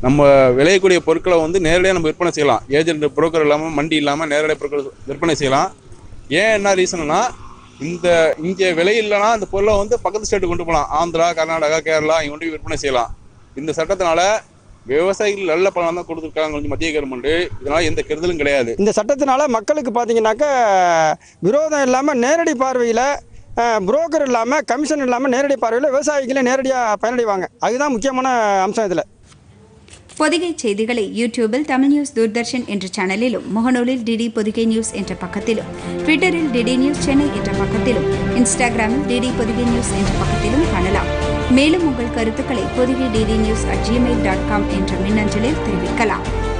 நம்ம விளையக்கூடிய பொருட்களை வந்து நேரடியாக நம்ம விற்பனை செய்யலாம் ஏஜென்ட் புரோக்கர் இல்லாமல் மண்டி இல்லாமல் நேரடியாக பொருட்கள் விற்பனை செய்யலாம் ஏன் என்ன ரீசன்னா இந்த இங்கே விலை இல்லைன்னா அந்த பொருளை வந்து பக்கத்து ஸ்டேட்டு கொண்டு போகலாம் ஆந்திரா கர்நாடகா கேரளா இங்கே கொண்டு போய் விற்பனை செய்யலாம் இந்த சட்டத்தினால விவசாயிகள் நல்ல பலன் தான் கொடுத்துருக்காங்க கொஞ்சம் மத்திய கவர்மெண்ட் இதனால எந்த கெடுதலும் கிடையாது இந்த சட்டத்தினால மக்களுக்கு பார்த்தீங்கன்னாக்கா விரோதம் இல்லாமல் நேரடி பார்வையில் புரோக்கர் இல்லாமல் கமிஷன் இல்லாமல் நேரடி பார்வையில் விவசாயிகளே நேரடியாக பயனடைவாங்க அதுதான் முக்கியமான அம்சம் இதில் பொதிகை செய்திகளை யூடியூபில் தமிழ் நியூஸ் தூர்தர்ஷன் என்ற சேனலிலும் முகநூலில் டிடி பொதிகை நியூஸ் என்ற பக்கத்திலும் ட்விட்டரில் டிடி நியூஸ் சென்னை என்ற பக்கத்திலும் இன்ஸ்டாகிராமில் டிடி பொதிகை நியூஸ் என்ற பக்கத்திலும் காணலாம் மேலும் உங்கள் கருத்துக்களை Pothigai DD news at Gmail dot com என்ற மின்னஞ்சலில் தெரிவிக்கலாம்